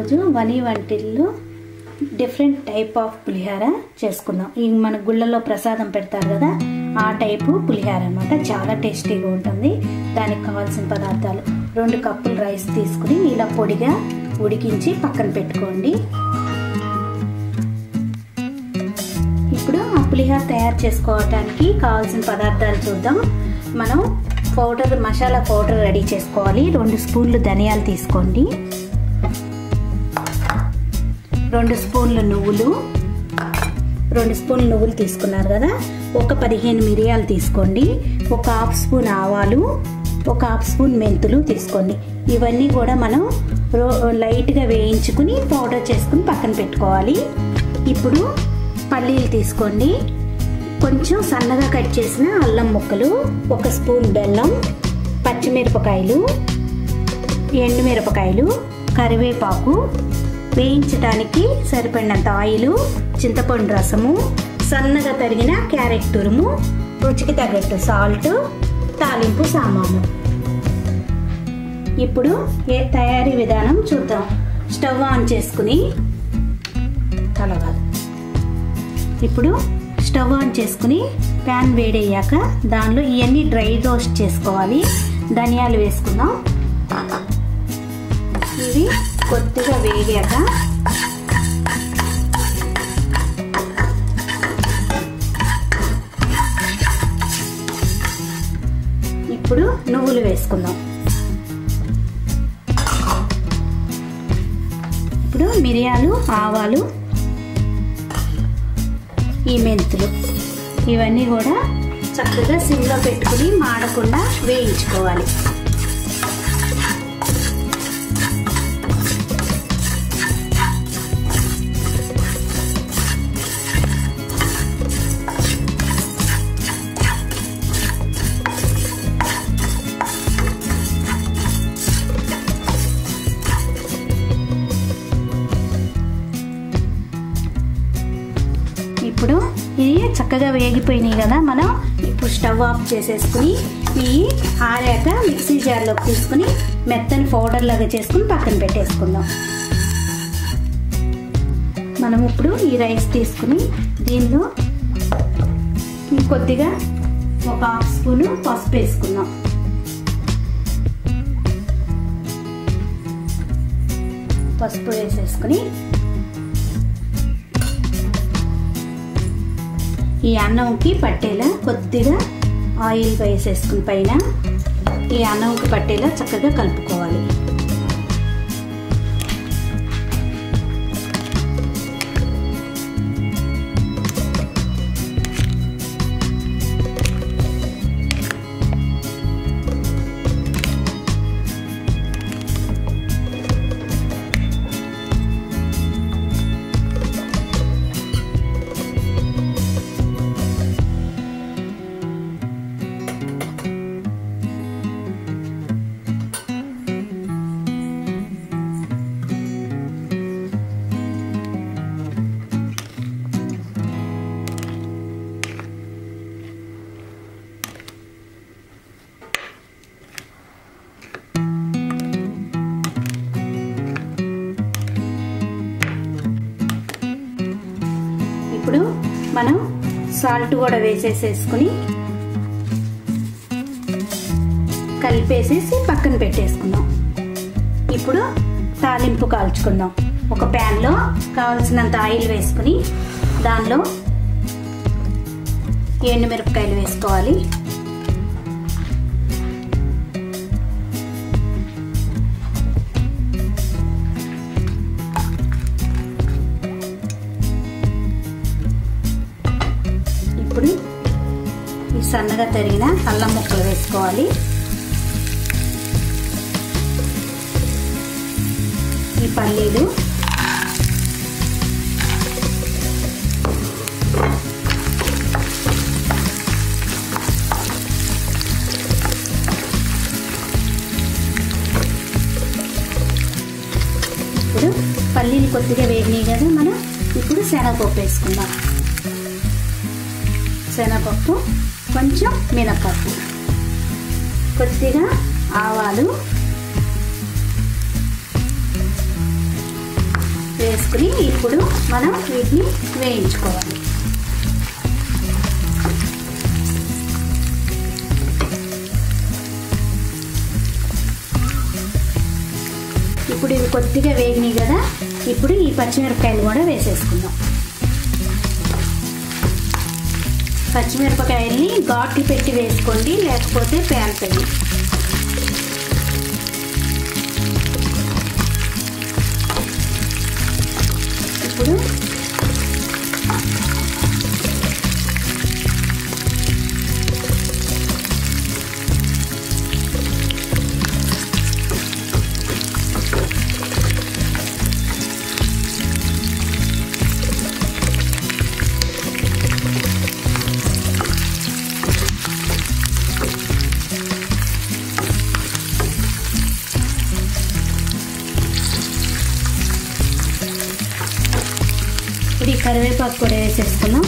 ఈరోజు వని వంటిల్లో different type of పులిహార చేసుకుందాం ఈ మన గుళ్ళలో ప్రసాదం పెడతారు కదా ఆ టైపు పులిహార అనమాట చాలా టేస్టీగా ఉంటుంది దానికి కావాల్సిన పదార్థాలు రెండు కప్పులు రైస్ తీసుకుని ఇలా పొడిగా ఉడికించి పక్కన పెట్టుకోండి ఇప్పుడు ఆ పులిహార తయారు చేసుకోవటానికి కావాల్సిన పదార్థాలు చూద్దాం మనం పౌడర్ మసాలా పౌడర్ రెడీ చేసుకోవాలి రెండు స్పూన్లు ధనియాలు తీసుకోండి రెండు స్పూన్లు నువ్వులు రెండు స్పూన్లు నువ్వులు తీసుకున్నారు కదా ఒక పదిహేను మిరియాలు తీసుకోండి ఒక హాఫ్ స్పూన్ ఆవాలు ఒక హాఫ్ స్పూన్ మెంతులు తీసుకోండి ఇవన్నీ కూడా మనం రో లైట్గా వేయించుకుని పౌడర్ చేసుకుని పక్కన పెట్టుకోవాలి ఇప్పుడు పల్లీలు తీసుకోండి కొంచెం సన్నగా కట్ చేసిన అల్లం ముక్కలు ఒక స్పూన్ బెల్లం పచ్చిమిరపకాయలు ఎండుమిరపకాయలు కరివేపాకు వేయించడానికి సరిపడినంత ఆయిల్ చింతపండు రసము సన్నగా తరిగిన క్యారెట్ తురుము రుచికి తగ్గట్టు సాల్ట్ తాలింపు సామాను ఇప్పుడు ఏ తయారీ విధానం చూద్దాం స్టవ్ ఆన్ చేసుకుని కలగాలి ఇప్పుడు స్టవ్ ఆన్ చేసుకుని ప్యాన్ వేడయ్యాక దానిలో ఇవన్నీ డ్రై రోస్ట్ చేసుకోవాలి ధనియాలు వేసుకుందాం ఇవి కొద్దిగా వేగాక ఇప్పుడు నువ్వులు వేసుకుందాం ఇప్పుడు మిరియాలు ఆవాలు ఈ మెంతులు ఇవన్నీ కూడా చక్కగా సిమ్లో పెట్టుకుని మాడకుండా వేయించుకోవాలి ఇప్పుడు ఇది చక్కగా వేగిపోయినాయి కదా మనం ఇప్పుడు స్టవ్ ఆఫ్ చేసేసుకుని ఈ ఆరాక మిక్సీ జార్లోకి తీసుకుని మెత్తని పౌడర్ లాగా చేసుకుని పక్కన పెట్టేసుకుందాం మనం ఇప్పుడు ఈ రైస్ తీసుకుని దీనిలో కొద్దిగా ఒక హాఫ్ స్పూను పసుపు వేసుకుందాం పసుపు వేసేసుకుని ఈ అన్నంకి పట్టేలా కొద్దిగా ఆయిల్ వేసేసుకుని పైన ఈ అన్నంకి పట్టేలా చక్కగా కలుపుకోవాలి ఇప్పుడు మనం సాల్ట్ కూడా వేసేసేసుకుని కలిపేసేసి పక్కన పెట్టేసుకుందాం ఇప్పుడు తాలింపు కాల్చుకుందాం ఒక ప్యాన్లో కావలసినంత ఆయిల్ వేసుకుని దానిలో ఎండుమిరపకాయలు వేసుకోవాలి ఇప్పుడు ఈ సన్నగా తరిగిన అల్లం ముక్కలు వేసుకోవాలి ఈ పల్లీలు ఇప్పుడు పల్లీలు కొద్దిగా వేగినాయి కదా మనం ఇప్పుడు శనగపప్పు వేసుకుందాం శనగపప్పు కొంచెం మినపప్పు కొద్దిగా ఆవాలు వేసుకుని ఇప్పుడు మనం వీటిని వేయించుకోవాలి ఇప్పుడు ఇవి కొద్దిగా వేగినాయి కదా ఇప్పుడు ఈ పచ్చిమిరపకాయలు కూడా వేసేసుకుందాం పచ్చిమిరపకాయల్ని ఘాట్లు పెట్టి వేసుకోండి లేకపోతే పేలుతాయి ఇప్పుడు ఇప్పుడు ఈ కరివేపాకు కూడా వేసేసుకున్నాం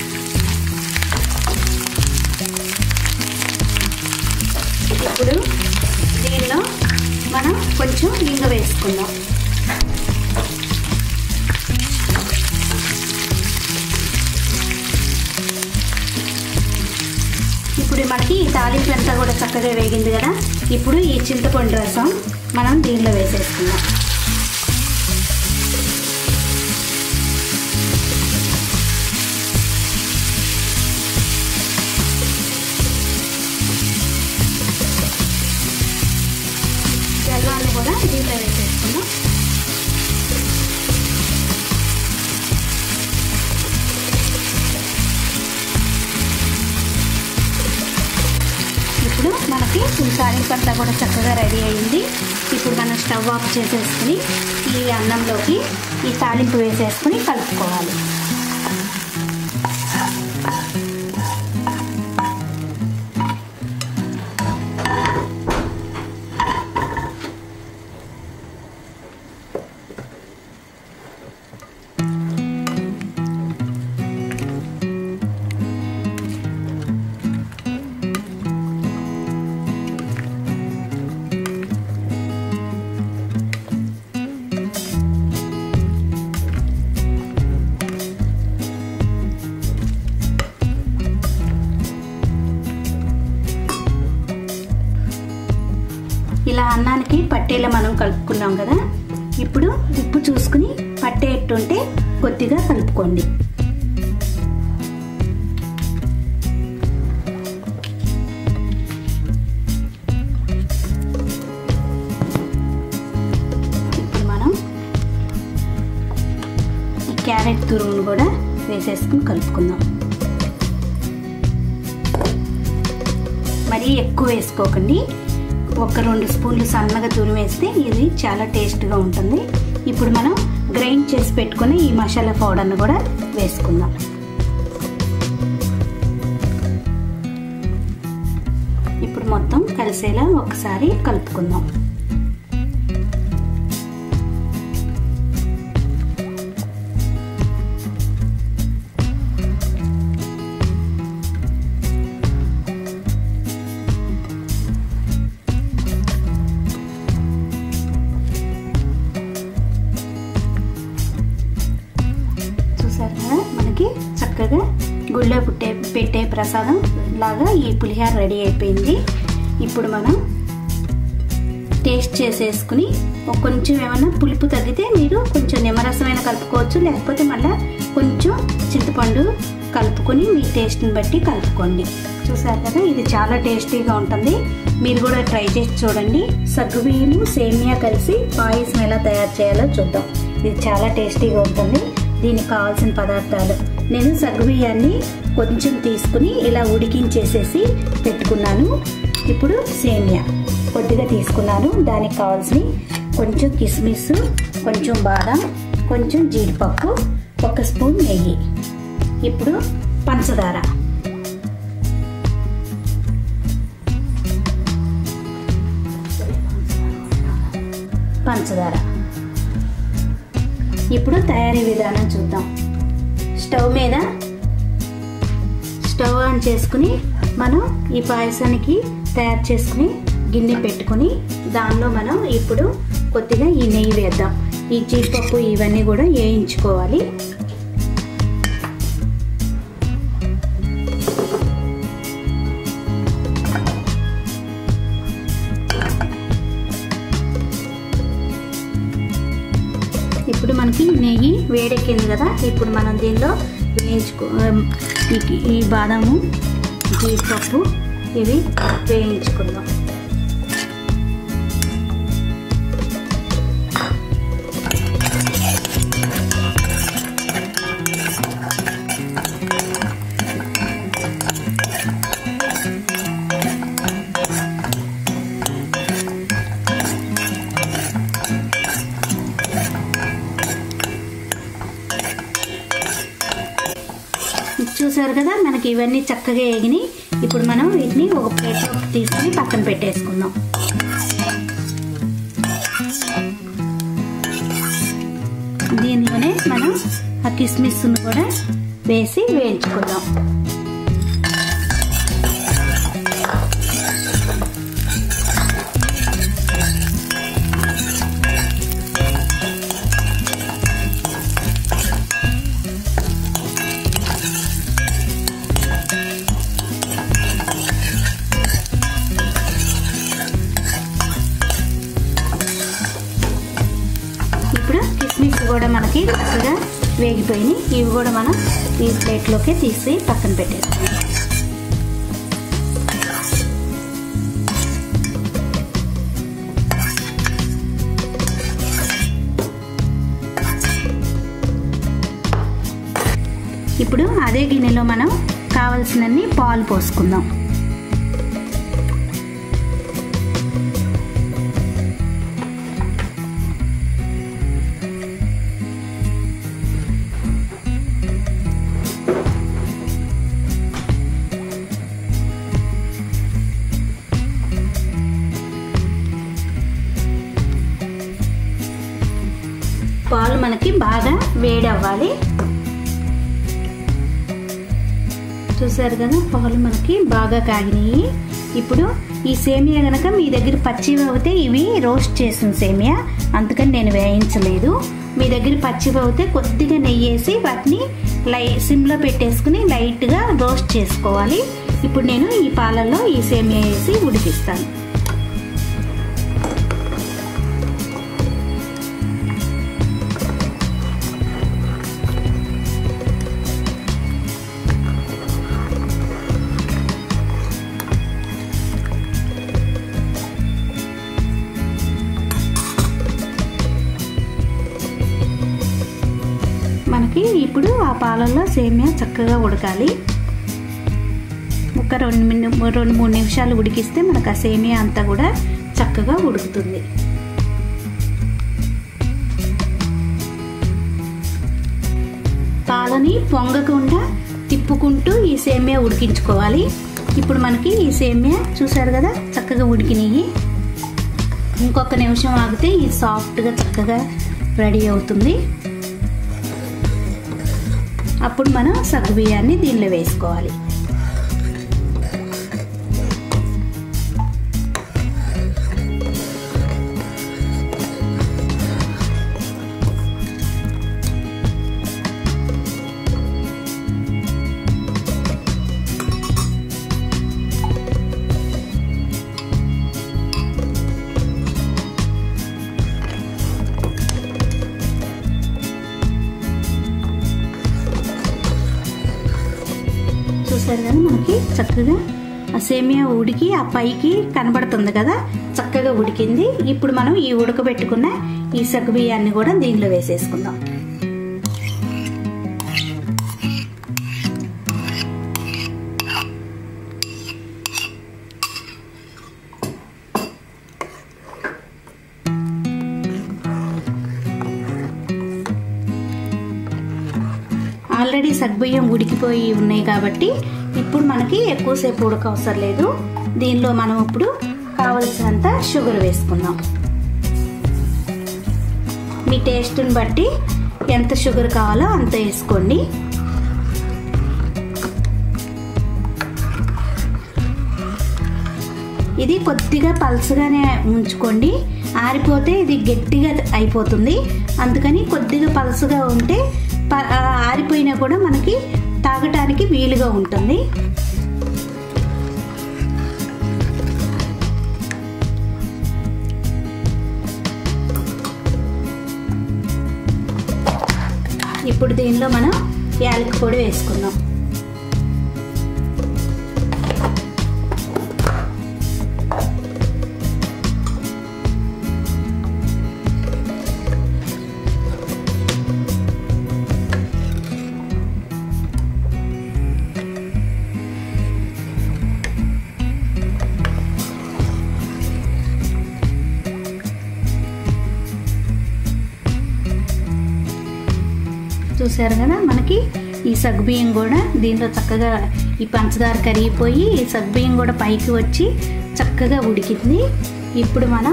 ఇప్పుడు దీనిలో మనం కొంచెం ఇంగ వేసుకుందాం ఇప్పుడు మనకి ఈ తాలింపు అంతా కూడా చక్కగా వేగింది కదా ఇప్పుడు ఈ చింతపండు రసం మనం దీనిలో వేసేసుకుందాం బెల్లాన్ని కూడా దీంట్లో వేసేసుకుందాం ఇప్పుడు మనకి ఈ తాలింపు అంతా కూడా చక్కగా రెడీ అయింది ఇప్పుడు మనం స్టవ్ ఆఫ్ చేసేసుకుని ఈ అన్నంలోకి ఈ తాలింపు వేసేసుకుని కలుపుకోవాలి ఇలా అన్నానికి పట్టేలా మనం కలుపుకున్నాం కదా ఇప్పుడు ఉప్పు చూసుకుని పట్టేట్టుంటే కొద్దిగా కలుపుకోండి ఇప్పుడు మనం ఈ క్యారెట్ తురుమును కూడా వేసేసుకుని కలుపుకుందాం మరీ ఎక్కువ వేసుకోకండి ఒక రెండు స్పూన్లు సన్నగా తురిమి వేస్తే ఇది చాలా టేస్ట్గా ఉంటుంది ఇప్పుడు మనం గ్రైండ్ చేసి పెట్టుకుని ఈ మసాలా పౌడర్ను కూడా వేసుకుందాం ఇప్పుడు మొత్తం కలిసేలా ఒకసారి కలుపుకుందాం చూసారు కదా మనకి చక్కగా గుళ్ళో పుట్టే పెట్టే ప్రసాదం లాగా ఈ పులిహార రెడీ అయిపోయింది ఇప్పుడు మనం టేస్ట్ చేసేసుకుని ఒక కొంచెం ఏమన్నా పులుపు తగ్గితే మీరు కొంచెం నిమ్మరసమైన కలుపుకోవచ్చు లేకపోతే మళ్ళీ కొంచెం చింతపండు కలుపుకొని మీ టేస్ట్ని బట్టి కలుపుకోండి చూసారు కదా ఇది చాలా టేస్టీగా ఉంటుంది మీరు కూడా ట్రై చేసి చూడండి సగ్గుబియ్యము సేమియా కలిసి పాయసం ఎలా తయారు చేయాలో చూద్దాం ఇది చాలా టేస్టీగా ఉంటుంది దీనికి కావాల్సిన పదార్థాలు నేను సగ్గుబియ్యాన్ని కొంచెం తీసుకుని ఇలా ఉడికించేసేసి పెట్టుకున్నాను ఇప్పుడు సేమియా కొద్దిగా తీసుకున్నాను దానికి కావాల్సిన కొంచెం కిస్మిస్ కొంచెం బాదం కొంచెం జీడిపప్పు ఒక స్పూన్ నెయ్యి ఇప్పుడు పంచదార పంచదార ఇప్పుడు తయారీ విధానం చూద్దాం స్టవ్ మీద స్టవ్ ఆన్ చేసుకుని మనం ఈ పాయసానికి తయారు చేసుకుని గిన్నె పెట్టుకుని దానిలో మనం ఇప్పుడు కొద్దిగా ఈ నెయ్యి వేద్దాం ఈ జీడిపప్పు ఇవన్నీ కూడా వేయించుకోవాలి ఇప్పుడు మనకి నెయ్యి వేడెక్కింది కదా ఇప్పుడు మనం దీనిలో వేయించుకో ఈ- ఈ బాదాము జీడిపప్పు ఇవి వేయించుకుందాం చూసారు కదా మనకి ఇవన్నీ చక్కగా ఎగినాయి ఇప్పుడు మనం వీటిని ఒక ప్లేట్లోకి తీసుకుని పక్కన పెట్టేసుకుందాం దీనిలోనే మనం ఆ కిస్మిస్ను కూడా వేసి వేయించుకుందాం ఇప్పుడు కిస్మిస్ కూడా మనకి చక్కగా వేగిపోయినాయి ఇవి కూడా మనం ఈ ప్లేట్లోకి తీసి పక్కన పెట్టేస్తాం ఇప్పుడు అదే గిన్నెలో మనం కావలసినన్ని పాలు పోసుకుందాం పాలు మనకి బాగా వేడి అవ్వాలి చూసారు కదా పాలు మనకి బాగా కాగినాయి ఇప్పుడు ఈ సేమియా గనక మీ దగ్గర పచ్చివి అవుతే ఇవి రోస్ట్ చేసిన సేమియా అందుకని నేను వేయించలేదు మీ దగ్గర పచ్చివి అవుతే కొద్దిగా నెయ్యి వేసి వాటిని లై సిమ్లో పెట్టేసుకుని లైట్గా రోస్ట్ చేసుకోవాలి ఇప్పుడు నేను ఈ పాలల్లో ఈ సేమియా వేసి ఉడికిస్తాను మనకి ఇప్పుడు ఆ పాలల్లో సేమియా చక్కగా ఉడకాలి ఒక రెండు మిని రెండు మూడు నిమిషాలు ఉడికిస్తే మనకు ఆ సేమియా అంతా కూడా చక్కగా ఉడుకుతుంది పాలని పొంగకుండా తిప్పుకుంటూ ఈ సేమియా ఉడికించుకోవాలి ఇప్పుడు మనకి ఈ సేమియా చూసారు కదా చక్కగా ఉడికినాయి ఇంకొక నిమిషం ఆగితే ఇది సాఫ్ట్గా చక్కగా రెడీ అవుతుంది అప్పుడు మనం సగ్గుబియ్యాన్ని దీనిలో వేసుకోవాలి చూసారు కదా మనకి చక్కగా ఆ సేమియా ఉడికి ఆ పైకి కనబడుతుంది కదా చక్కగా ఉడికింది ఇప్పుడు మనం ఈ ఉడకబెట్టుకున్న ఈ సగ్గుబియ్యాన్ని కూడా దీనిలో వేసేసుకుందాం ఆల్రెడీ సగ్గుబియ్యం ఉడికిపోయి ఉన్నాయి కాబట్టి ఇప్పుడు మనకి ఎక్కువసేపు ఉడక అవసరం లేదు దీనిలో మనం ఇప్పుడు కావలసినంత షుగర్ వేసుకుందాం మీ టేస్ట్ని బట్టి ఎంత షుగర్ కావాలో అంత వేసుకోండి ఇది కొద్దిగా పల్చగానే ఉంచుకోండి ఆరిపోతే ఇది గట్టిగా అయిపోతుంది అందుకని కొద్దిగా పలసగా ఉంటే ఆరిపోయినా కూడా మనకి తాగటానికి వీలుగా ఉంటుంది ఇప్పుడు దీనిలో మనం యాలకి పొడి వేసుకుందాం చూసారు కదా మనకి ఈ సగ్గుబియ్యం కూడా దీంట్లో చక్కగా ఈ పంచదార కరిగిపోయి ఈ సగ్గుబియ్యం కూడా పైకి వచ్చి చక్కగా ఉడికింది ఇప్పుడు మనం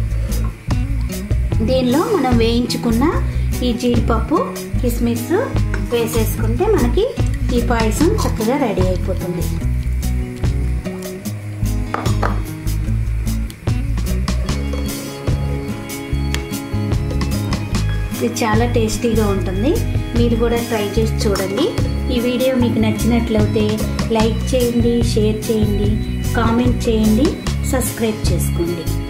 దీనిలో మనం వేయించుకున్న ఈ జీడిపప్పు కిస్మిస్ వేసేసుకుంటే మనకి ఈ పాయసం చక్కగా రెడీ అయిపోతుంది ఇది చాలా టేస్టీగా ఉంటుంది మీరు కూడా ట్రై చేసి చూడండి ఈ వీడియో మీకు నచ్చినట్లయితే లైక్ చేయండి షేర్ చేయండి కామెంట్ చేయండి సబ్స్క్రైబ్ చేసుకోండి